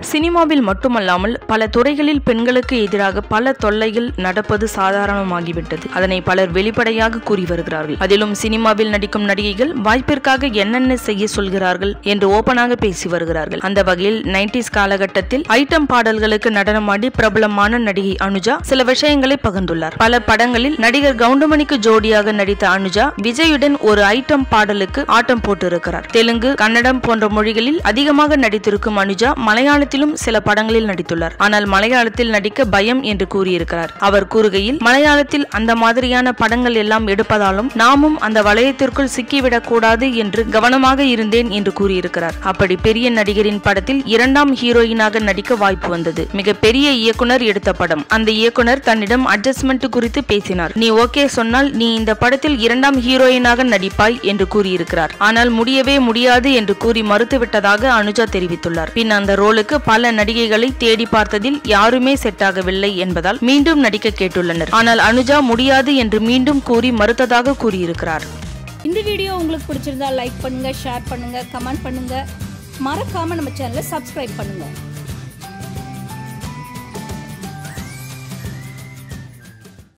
சினிமாவில் மட்டுமல்லாமல் பல துறைகளில் பெண்களுக்கு எதிராக பல தொல்லைகள் நடப்பது சாதாரணமாகிவிட்டது அதனை பலர் வெளிப்படையாக கூறி வருகிறார்கள் அதிலும் சினிமாவில் நடிக்கும் நடிகைகள் வாய்ப்பிற்காக என்னென்ன செய்ய சொல்கிறார்கள் என்று ஓபனாக பேசி வருகிறார்கள் அந்த வகையில் நைன்டிஸ் காலகட்டத்தில் ஐட்டம் பாடல்களுக்கு நடனமாடி பிரபலமான நடிகை அனுஜா சில விஷயங்களை பகிர்ந்துள்ளார் பல படங்களில் நடிகர் கவுண்டமணிக்கு ஜோடியாக நடித்த அனுஜா விஜயுடன் ஒரு ஐட்டம் பாடலுக்கு ஆட்டம் போட்டிருக்கிறார் தெலுங்கு கன்னடம் போன்ற மொழிகளில் அதிகமாக நடித்திருக்கும் அனுஜா மலையாளத்திலும் சில படங்களில் நடித்துள்ளார் ஆனால் மலையாளத்தில் நடிக்க பயம் என்று கூறியிருக்கிறார் அவர் கூறுகையில் மலையாளத்தில் அந்த மாதிரியான படங்கள் எல்லாம் எடுப்பதாலும் நாமும் அந்த வளையத்திற்குள் சிக்கிவிடக் கூடாது என்று கவனமாக இருந்தேன் என்று கூறியிருக்கிறார் அப்படி பெரிய நடிகரின் படத்தில் இரண்டாம் ஹீரோயினாக நடிக்க வாய்ப்பு வந்தது மிக பெரிய இயக்குனர் எடுத்த படம் அந்த இயக்குனர் தன்னிடம் அட்ஜஸ்ட்மெண்ட் குறித்து பேசினார் நீ ஓகே சொன்னால் நீ இந்த படத்தில் இரண்டாம் ஹீரோயினாக நடிப்பாய் என்று கூறியிருக்கிறார் ஆனால் முடியவே முடியாது என்று கூறி மறுத்துவிட்டதாக அனுஜா தெரிவித்துள்ளார் பின் அந்த ரோலுக்கு பல நடிகைகளை தேடி பார்த்ததில் யாருமே செட் ஆகவில்லை என்பதால் மீண்டும் நடிக்க கேட்டுள்ளனர் ஆனால் அனுஜா முடியாது என்று மீண்டும் கூறி மறுத்ததாக கூறியிருக்கிறார் இந்த வீடியோ உங்களுக்கு பிடிச்சிருந்தா லைக் பண்ணுங்க ஷேர் பண்ணுங்க கமெண்ட் பண்ணுங்க மறக்காம நம்ம சேனலை சப்ஸ்கிரைப் பண்ணுங்க